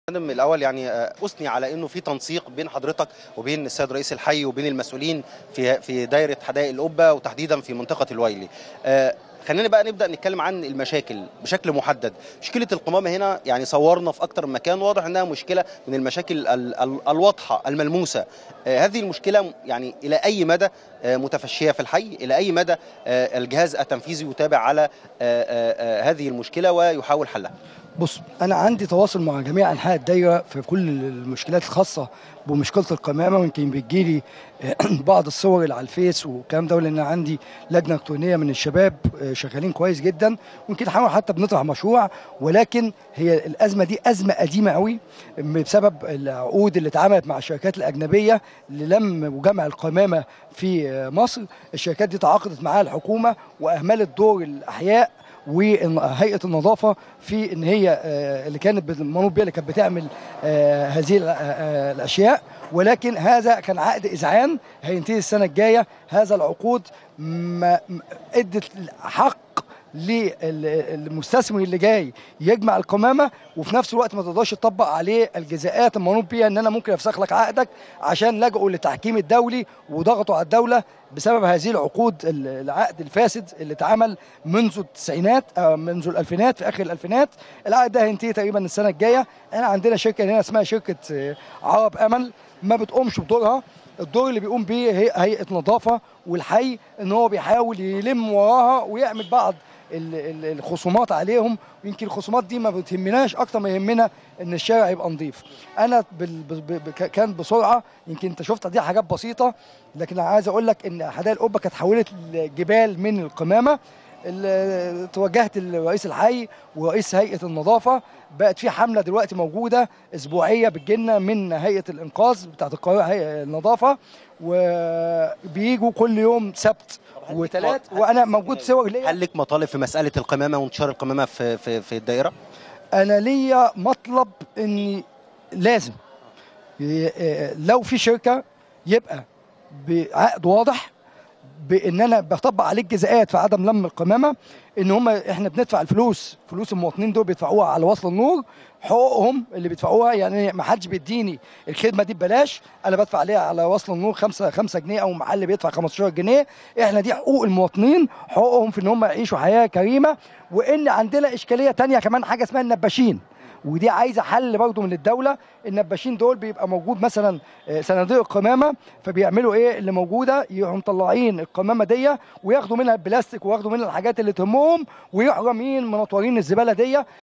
فندم الاول يعني اثني على انه في تنسيق بين حضرتك وبين السيد رئيس الحي وبين المسؤولين في في دايره حدائق القبه وتحديدا في منطقه الويلي خلينا بقى نبدا نتكلم عن المشاكل بشكل محدد مشكله القمامه هنا يعني صورنا في اكتر من مكان واضح انها مشكله من المشاكل ال ال الواضحه الملموسه آه هذه المشكله يعني الى اي مدى آه متفشيه في الحي الى اي مدى آه الجهاز التنفيذي يتابع على هذه المشكله ويحاول حلها بص انا عندي تواصل مع جميع انحاء الدايره في كل المشكلات الخاصه بمشكله القمامه ويمكن بتجيلي بعض الصور اللي على الفيس والكلام ده لان عندي لجنه الكترونيه من الشباب شغالين كويس جدا ويمكن نحاول حتى بنطرح مشروع ولكن هي الازمه دي ازمه قديمه قوي بسبب العقود اللي اتعملت مع الشركات الاجنبيه للم وجمع القمامه في مصر الشركات دي تعاقدت معاها الحكومه واهملت دور الاحياء وهيئه النظافه في ان هي اللي كانت المنوط بيها اللي كانت بتعمل هذه الاشياء ولكن هذا كان عقد اذعان هينتهي السنه الجايه هذا العقود ما ادت حق للمستثمر اللي جاي يجمع القمامه وفي نفس الوقت ما تقدرش تطبق عليه الجزاءات المنوط بيها ان انا ممكن افسخ لك عقدك عشان لجؤوا للتحكيم الدولي وضغطوا على الدوله بسبب هذه العقود العقد الفاسد اللي اتعمل منذ التسعينات أو منذ الالفينات في اخر الالفينات العقد ده هينتهي تقريبا السنه الجايه احنا عندنا شركه هنا اسمها شركه عرب امل ما بتقومش بدورها الدور اللي بيقوم بيه هي هيئه نظافه والحي ان هو بيحاول يلم وراها ويعمل بعض الخصومات عليهم ويمكن الخصومات دي ما بتهمناش اكتر ما يهمنا ان الشارع يبقى نظيف انا بال... ب... ب... كان بسرعه يمكن انت شفت دي حاجات بسيطه لكن انا عايز اقول لك ان حدائق القبه كانت حولت لجبال من القمامه توجهت لرئيس الحي ورئيس هيئه النظافه بقت في حمله دلوقتي موجوده اسبوعيه بتجيلنا من هيئه الانقاذ بتاعت القاهره هيئه النظافه وبيجوا كل يوم سبت وثلاث وانا موجود صور ليا هل لك مطالب في مساله القمامه وانتشار القمامه في في في الدائره؟ انا ليا مطلب اني لازم لو في شركه يبقى بعقد واضح بان انا بطبق عليك جزاءات في عدم لم القمامه ان هم احنا بندفع الفلوس فلوس المواطنين دول بيدفعوها على وصل النور حقوقهم اللي بيدفعوها يعني ما حدش بيديني الخدمه دي ببلاش انا بدفع عليها على وصل النور 5 5 جنيه او محل بيدفع 15 جنيه احنا دي حقوق المواطنين حقوقهم في ان هم يعيشوا حياه كريمه وان عندنا اشكاليه تانية كمان حاجه اسمها النباشين ودي عايزه حل برضه من الدوله النباشين دول بيبقى موجود مثلا صناديق القمامه فبيعملوا ايه اللي موجوده يروحوا مطلعين القمامه دي وياخدوا منها البلاستيك وياخدوا منها الحاجات اللي تهمهم ويروحوا راميين منطورين الزباله دي